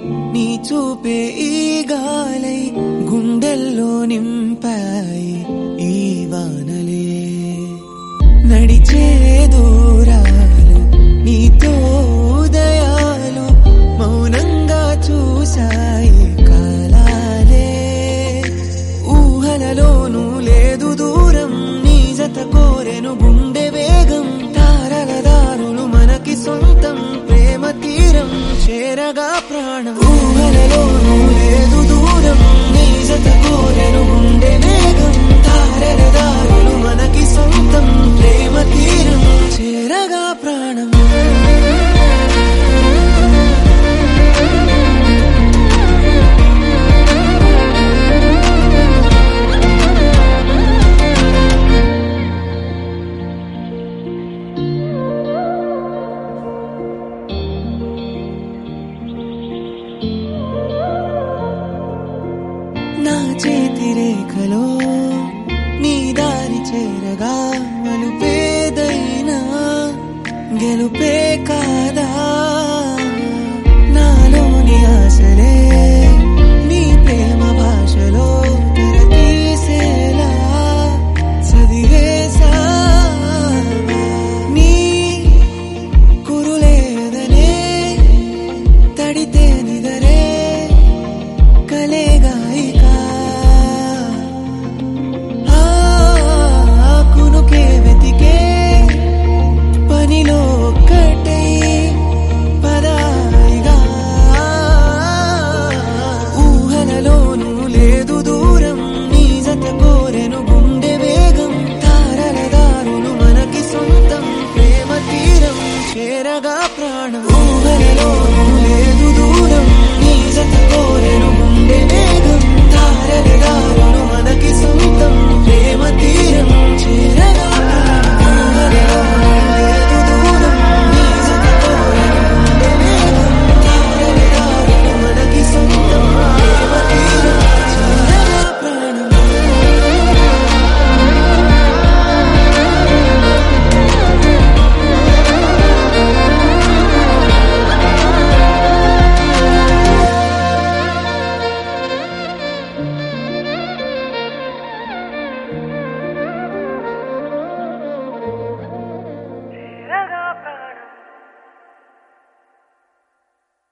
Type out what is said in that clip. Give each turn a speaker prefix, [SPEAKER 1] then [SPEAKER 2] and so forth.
[SPEAKER 1] నీ చూపే ఈ గాలై గుండెల్లో నింపాయి ఈ వానలే నడిచే దూరాలు నీతో ఉదయాలు మౌనంగా చూశాయి కాలాలే ఊహలలోనూ లేదు దూరం నీ జత కోరెను గుండె వేగం తారల దారులు మనకి సొంతం ప్రేమ తీరం చేరగా ప్రాణం ఊహలలోనూ లేదు దూరం నీ జత కోరెను గుండె వేగం తారల దారులు మనకి సొంతం ప్రేమ తీరం చేరగా ప్రాణం నా చేతి రేఖలో నీ దారి చేరగా మలుపేదైనా గెలుపే కాదా